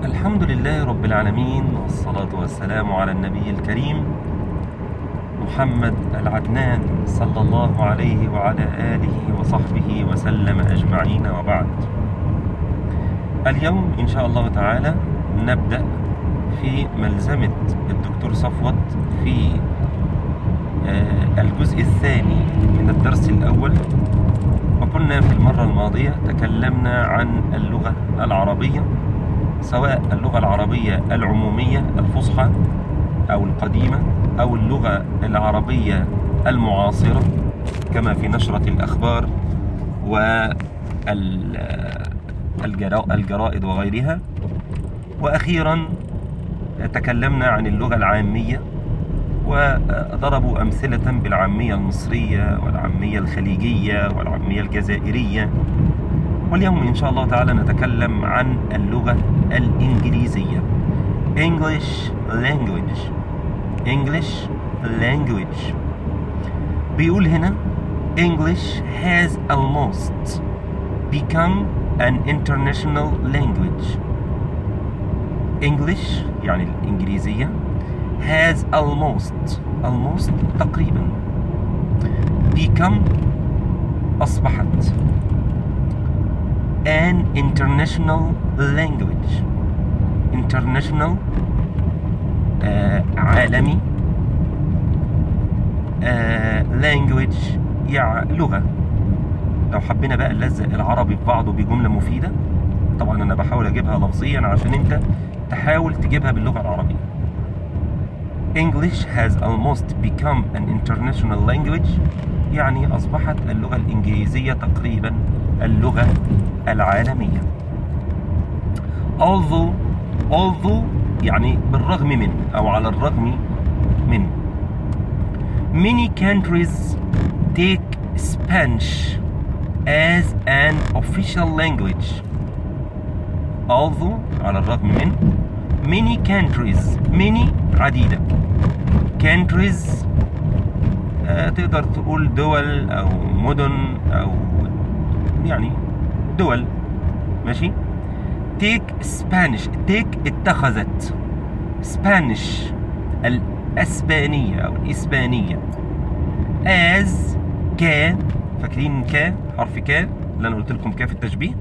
الحمد لله رب العالمين والصلاة والسلام على النبي الكريم محمد العدنان صلى الله عليه وعلى آله وصحبه وسلم أجمعين وبعد اليوم إن شاء الله تعالى نبدأ في ملزمة الدكتور صفوت في آه، الجزء الثاني من الدرس الأول وكنا في المرة الماضية تكلمنا عن اللغة العربية سواء اللغة العربية العمومية الفصحى أو القديمة أو اللغة العربية المعاصرة كما في نشرة الأخبار والجرائد وغيرها وأخيرا تكلمنا عن اللغة العامية وضربوا أمثلة بالعامية المصرية والعامية الخليجية والعامية الجزائرية واليوم إن شاء الله تعالى نتكلم عن اللغة الإنجليزية English language English language بيقول هنا English has almost become an international language English يعني الإنجليزية has almost almost تقريبا become أصبحت an international language international آه عالمي آه language يعني لغة لو حبينا بقى نلزق العربي في بعضه بجملة مفيدة طبعا أنا بحاول أجيبها لفظيا عشان أنت تحاول تجيبها باللغة العربية English has almost become an international language يعني أصبحت اللغة الإنجليزية تقريبا اللغة العالمية although although يعني بالرغم من أو على الرغم من many countries take Spanish as an official language although على الرغم من many countries many عديدة countries آه تقدر تقول دول أو مدن أو يعني دول ماشي take Spanish take اتخذت Spanish الأسبانية أو الإسبانية as ك فاكرين ك حرف ك اللي أنا قلت لكم ك في التشبيه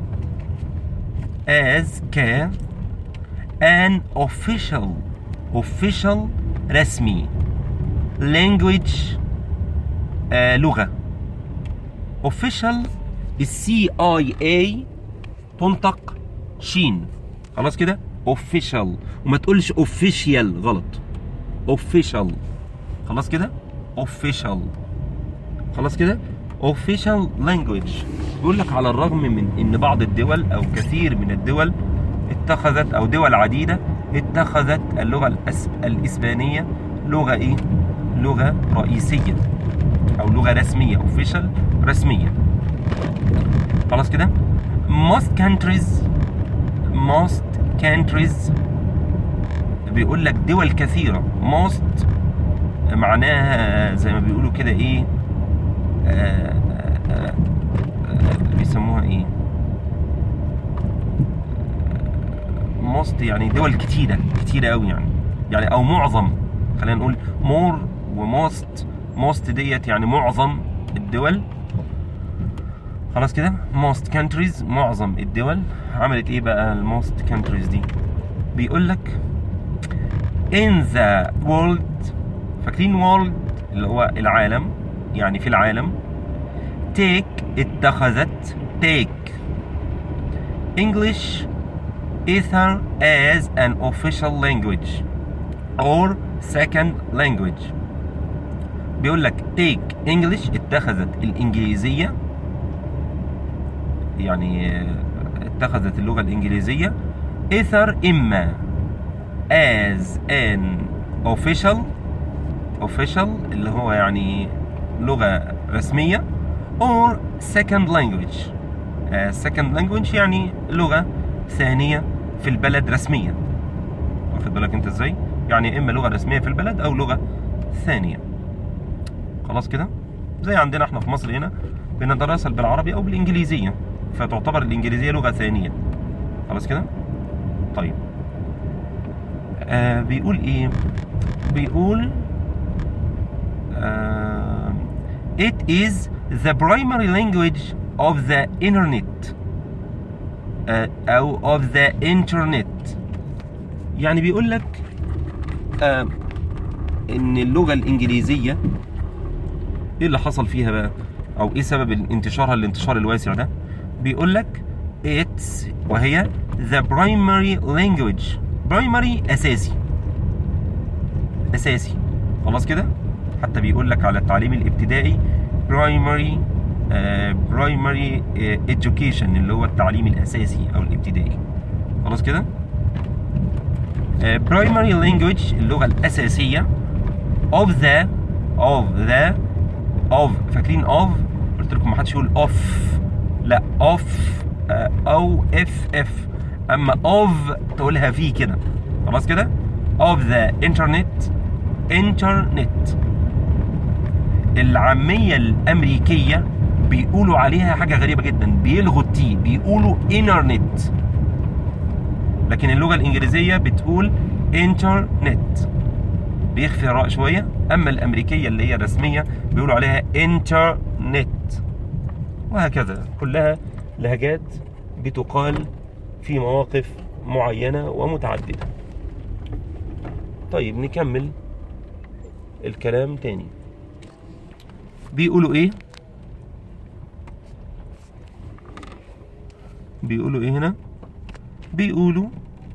as ك an official official رسمي language آه لغة official السي اي اي تنطق شين خلاص كده official وما تقولش official غلط official خلاص كده official خلاص كده official language بيقول لك على الرغم من ان بعض الدول او كثير من الدول اتخذت او دول عديده اتخذت اللغه الأسب الاسبانيه لغه ايه لغه رئيسيه او لغه رسميه official رسميه خلاص كده most countries most countries بيقول لك دول كثيرة most معناها زي ما بيقولوا كده ايه آه آه آه بيسموها ايه most يعني دول كتيرة كتيرة قوي يعني يعني او معظم خلينا نقول more وموست most ديت يعني معظم الدول خلاص كده most countries معظم الدول عملت ايه بقى الموست countries دي بيقول لك in the world فاكرين world اللي هو العالم يعني في العالم take اتخذت take English either as an official language or second language بيقول لك take English اتخذت الإنجليزية يعني اتخذت اللغة الإنجليزية either إما as an official official اللي هو يعني لغة رسمية or second language uh, second language يعني لغة ثانية في البلد رسميا واخد بالك انت ازاي يعني اما لغة رسمية في البلد او لغة ثانية خلاص كده زي عندنا احنا في مصر هنا بندرسها بالعربي او بالانجليزية فتعتبر الانجليزية لغة ثانية خلاص كده طيب آه بيقول ايه بيقول آه it is the primary language of the internet آه او of the internet يعني بيقول لك آه ان اللغه الانجليزيه ايه اللي حصل فيها بقى او ايه سبب انتشارها الانتشار الواسع ده بيقول لك it's وهي the primary language primary اساسي اساسي خلاص كده حتى بيقول لك على التعليم الابتدائي primary آه primary آه education اللي هو التعليم الاساسي او الابتدائي خلاص كده آه primary language اللغه الاساسيه of the of the of فاكرين of قلت لكم ما حدش يقول off لا off آه او اف اف اما of تقولها في كده خلاص كده of the internet internet العامية الأمريكية بيقولوا عليها حاجة غريبة جدا بيلغوا التي بيقولوا انترنت لكن اللغة الإنجليزية بتقول انترنت بيخفي الراء شوية أما الأمريكية اللي هي الرسمية بيقولوا عليها انترنت وهكذا كلها لهجات بتقال في مواقف معينة ومتعددة طيب نكمل الكلام تاني بيقولوا ايه بيقولوا ايه هنا بيقولوا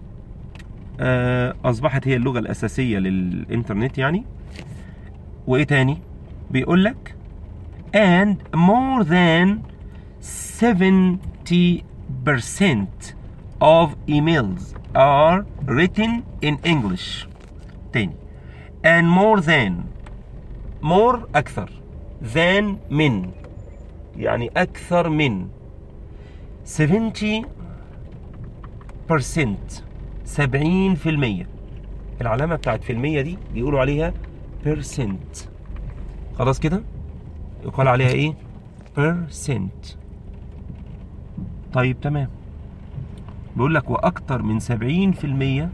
آه اصبحت هي اللغة الاساسية للانترنت يعني وايه تاني بيقول لك and more than 70% of emails are written in English تاني and more than more أكثر than من يعني أكثر من 70 70 في المية العلامة بتاعت في المية دي بيقولوا عليها percent خلاص كده يقال عليها ايه percent طيب تمام بيقول لك واكتر من 70%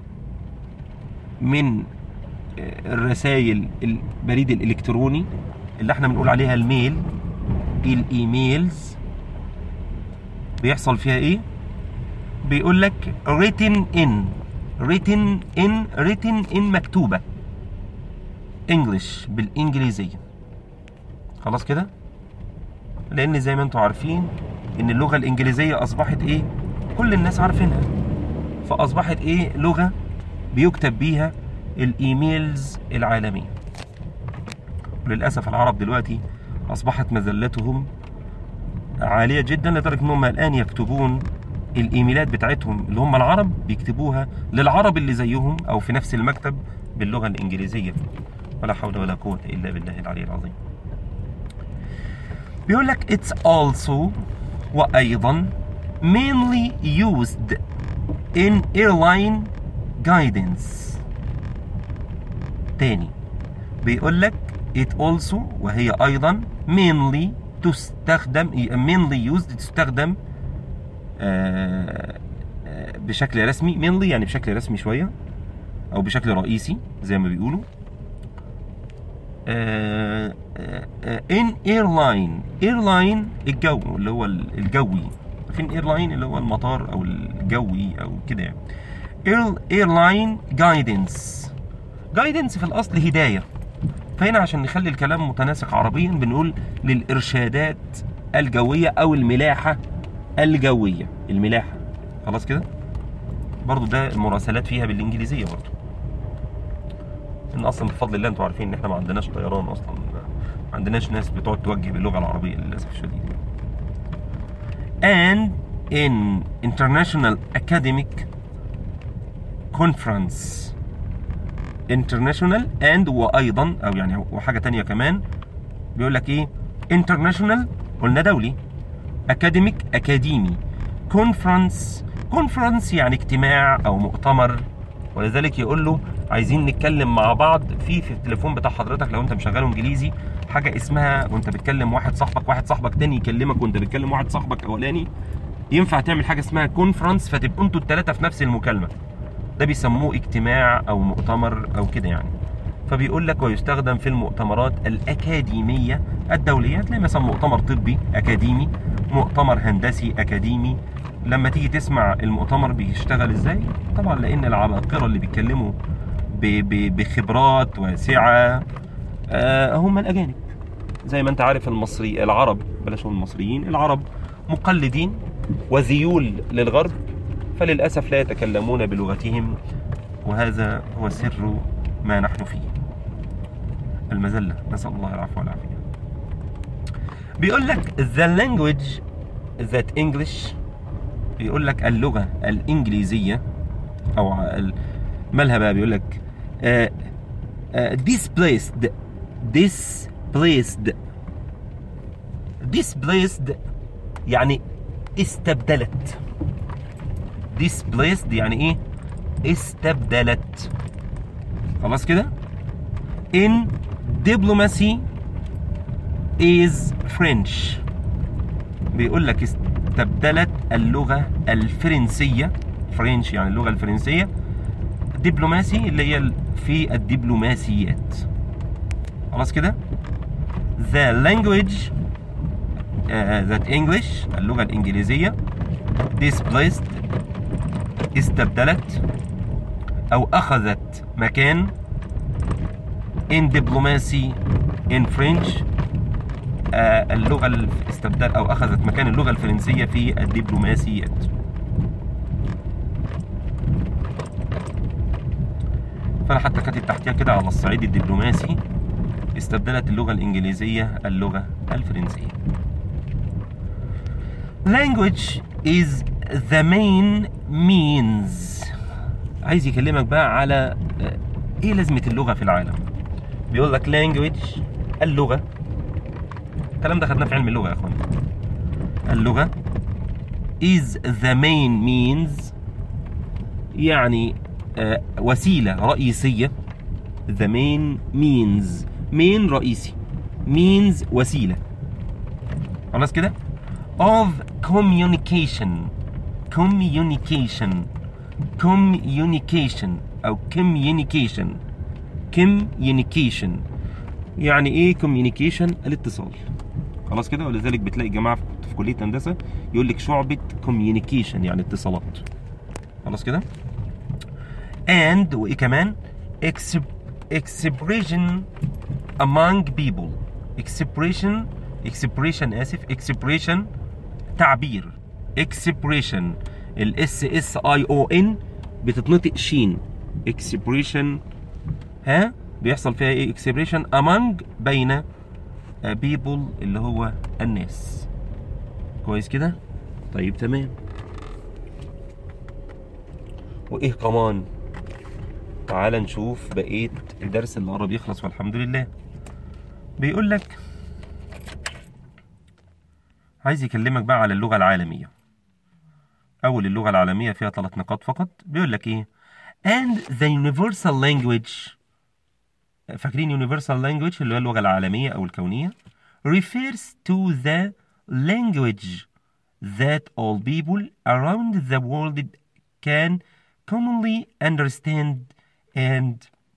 من الرسائل البريد الالكتروني اللي احنا بنقول عليها الميل الايميلز بيحصل فيها ايه بيقول لك written in written in written in مكتوبة انجلش بالانجليزية خلاص كده لان زي ما انتم عارفين ان اللغة الانجليزية اصبحت ايه كل الناس عارفينها فاصبحت ايه لغة بيكتب بيها الايميلز العالمية وللأسف العرب دلوقتي أصبحت مذلتهم عالية جدا لدرجة أنهم الآن يكتبون الإيميلات بتاعتهم اللي هم العرب بيكتبوها للعرب اللي زيهم أو في نفس المكتب باللغة الإنجليزية ولا حول ولا قوة إلا بالله العلي العظيم بيقول لك it's also وأيضا mainly used in airline guidance تاني بيقول لك it also وهي أيضا mainly تستخدم mainly used تستخدم آه آه بشكل رسمي mainly يعني بشكل رسمي شوية أو بشكل رئيسي زي ما بيقولوا آه in airline airline الجو اللي هو الجوي فين airline اللي هو المطار أو الجوي أو كده يعني airline guidance guidance في الأصل هداية فهنا عشان نخلي الكلام متناسق عربيا بنقول للإرشادات الجوية أو الملاحة الجوية الملاحة خلاص كده برضو ده المراسلات فيها بالإنجليزية برضو إن أصلا بفضل الله أنتوا عارفين إن إحنا ما عندناش طيران أصلا ما عندناش ناس بتقعد توجه باللغة العربية للأسف الشديد and in international academic conference international and وايضا او يعني وحاجه تانية كمان بيقول لك ايه international قلنا دولي academic اكاديمي conference conference يعني اجتماع او مؤتمر ولذلك يقول له عايزين نتكلم مع بعض في في التليفون بتاع حضرتك لو انت مشغله انجليزي حاجه اسمها وانت بتكلم واحد صاحبك واحد صاحبك تاني يكلمك وانت بتكلم واحد صاحبك اولاني ينفع تعمل حاجه اسمها كونفرنس فتبقوا انتوا الثلاثه في نفس المكالمه ده بيسموه اجتماع او مؤتمر او كده يعني فبيقول لك ويستخدم في المؤتمرات الأكاديمية الدولية تلاقي مثلا مؤتمر طبي أكاديمي مؤتمر هندسي أكاديمي لما تيجي تسمع المؤتمر بيشتغل ازاي طبعا لأن العباقرة اللي بيتكلموا ب- ب- بخبرات واسعة آه، هم الأجانب زي ما انت عارف المصري العرب بلاش نقول المصريين العرب مقلدين وذيول للغرب فللأسف لا يتكلمون بلغتهم وهذا هو سر ما نحن فيه المذلة نسأل الله العفو والعافية بيقول لك the language that English بيقول لك اللغة الإنجليزية أو ع- ال- مالها بقى بيقول لك آه، آه، displaced displaced displaced يعني استبدلت displaced يعني ايه استبدلت خلاص كده in diplomacy is French بيقول لك استبدلت اللغة الفرنسية فرنش يعني اللغة الفرنسية دبلوماسي اللي هي ال- في الدبلوماسيات خلاص كده the language uh, that English اللغة الإنجليزية displaced استبدلت أو أخذت مكان in diplomacy in French آه، اللغة ال- استبدل أو أخذت مكان اللغة الفرنسية في الدبلوماسيات فأنا حتى كاتب تحتها كده على الصعيد الدبلوماسي استبدلت اللغة الإنجليزية اللغة الفرنسية language is the main means عايز يكلمك بقى على آه، ايه لازمة اللغة في العالم بيقول لك language اللغة الكلام ده خدناه في علم اللغة يا اخوان اللغة is the main means يعني آه، وسيلة رئيسية the main means main رئيسي means وسيلة خلاص كده of communication communication communication او communication communication يعني ايه communication الاتصال خلاص كده ولذلك بتلاقي جماعه في كليه هندسه يقول لك شعبه communication يعني اتصالات خلاص كده and وايه كمان exp- expression among people expression expression اسف expression تعبير expression الاس اس اي او ان بتتنطق شين expression ها بيحصل فيها ايه expression among بين آه، people اللي هو الناس كويس كده طيب تمام وايه كمان تعال نشوف بقيه الدرس اللي قرب يخلص والحمد لله بيقول لك عايز يكلمك بقى على اللغة العالمية أول اللغة العالمية فيها ثلاث نقاط فقط بيقول لك إيه and the universal language فاكرين universal language اللي هي اللغة العالمية أو الكونية refers to the language that all people around the world can commonly understand and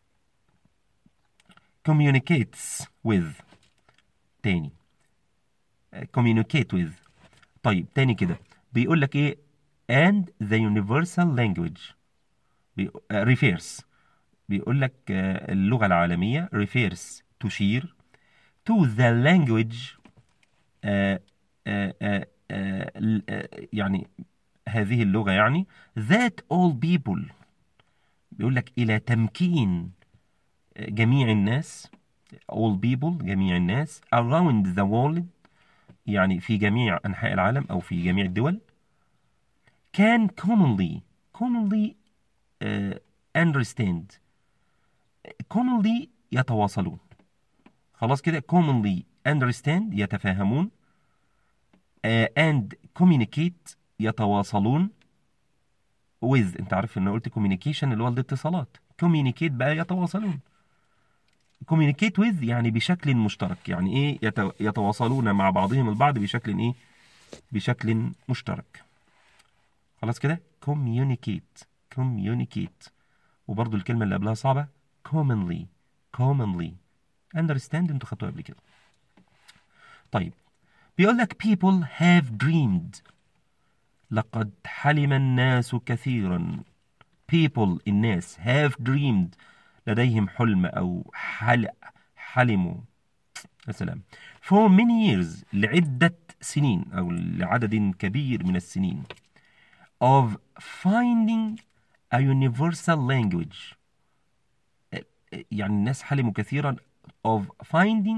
communicates with تاني communicate with طيب تاني كده بيقول لك ايه and the universal language بي... uh, refers بيقول لك uh, اللغة العالمية refers تشير to the language uh, uh, uh, uh, ل- uh, يعني هذه اللغة يعني that all people بيقول لك إلى تمكين جميع الناس all people جميع الناس around the world يعني في جميع أنحاء العالم أو في جميع الدول can commonly commonly uh, understand commonly يتواصلون خلاص كده commonly understand يتفاهمون uh, and communicate يتواصلون with انت عارف ان قلت communication اللي هو الاتصالات communicate بقى يتواصلون communicate with يعني بشكل مشترك يعني ايه يت- يتواصلون مع بعضهم البعض بشكل ايه بشكل مشترك خلاص كده communicate communicate وبرضو الكلمة اللي قبلها صعبة commonly commonly understand انتوا خدتوها قبل كده طيب بيقول لك people have dreamed لقد حلم الناس كثيرا people الناس have dreamed لديهم حلم أو حل حلموا يا سلام for many years لعدة سنين أو لعدد كبير من السنين of finding a universal language يعني الناس حلموا كثيرا of finding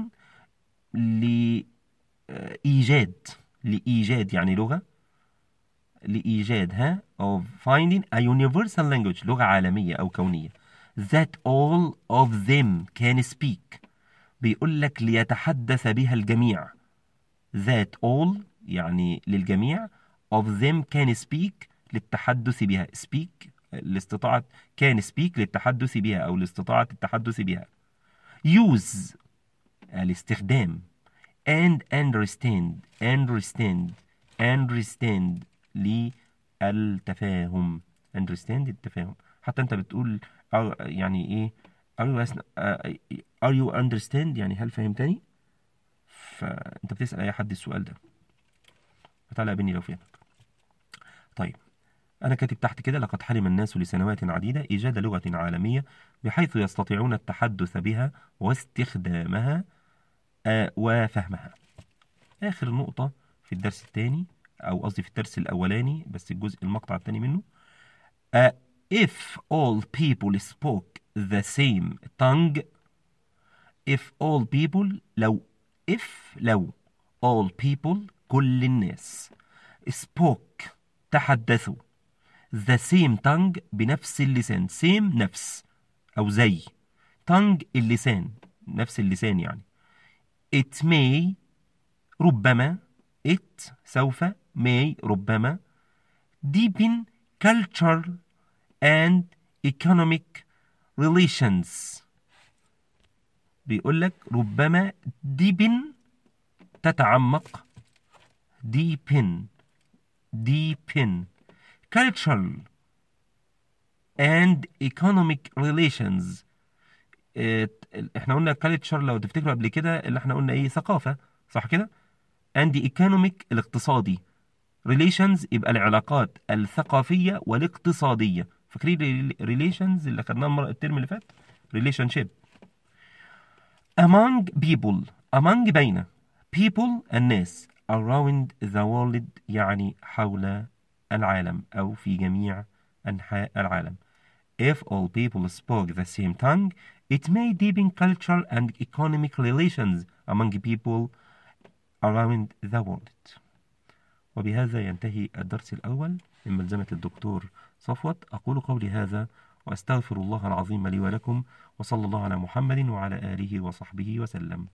لإيجاد لإيجاد يعني لغة لإيجاد ها of finding a universal language لغة عالمية أو كونية that all of them can speak بيقول لك ليتحدث بها الجميع that all يعني للجميع of them can speak للتحدث بها speak لاستطاعة can speak للتحدث بها أو لاستطاعة التحدث بها use الاستخدام and understand understand understand للتفاهم understand التفاهم حتى انت بتقول يعني ايه are you, are you understand يعني هل فهمتني فانت بتسأل اي حد السؤال ده فتعالى قابلني لو فهمك طيب أنا كاتب تحت كده لقد حلم الناس لسنوات عديدة إيجاد لغة عالمية بحيث يستطيعون التحدث بها واستخدامها آه وفهمها آخر نقطة في الدرس الثاني أو قصدي في الدرس الأولاني بس الجزء المقطع الثاني منه uh, if all people spoke the same tongue if all people لو if لو all people كل الناس spoke تحدثوا the same tongue بنفس اللسان same نفس أو زي tongue اللسان نفس اللسان يعني it may ربما it سوف may ربما deepen culture and economic relations بيقول لك ربما deepen تتعمق deepen deepen cultural and economic relations احنا قلنا culture لو تفتكروا قبل كده اللي احنا قلنا ايه ثقافة صح كده and economic الاقتصادي relations يبقى العلاقات الثقافية والاقتصادية فاكرين relations اللي خدناها الترم اللي فات relationship among people among بين people الناس around the world يعني حول العالم أو في جميع أنحاء العالم If all people spoke the same tongue it may deepen cultural and economic relations among people around the world وبهذا ينتهي الدرس الأول من ملزمة الدكتور صفوت أقول قولي هذا وأستغفر الله العظيم لي ولكم وصلى الله على محمد وعلى آله وصحبه وسلم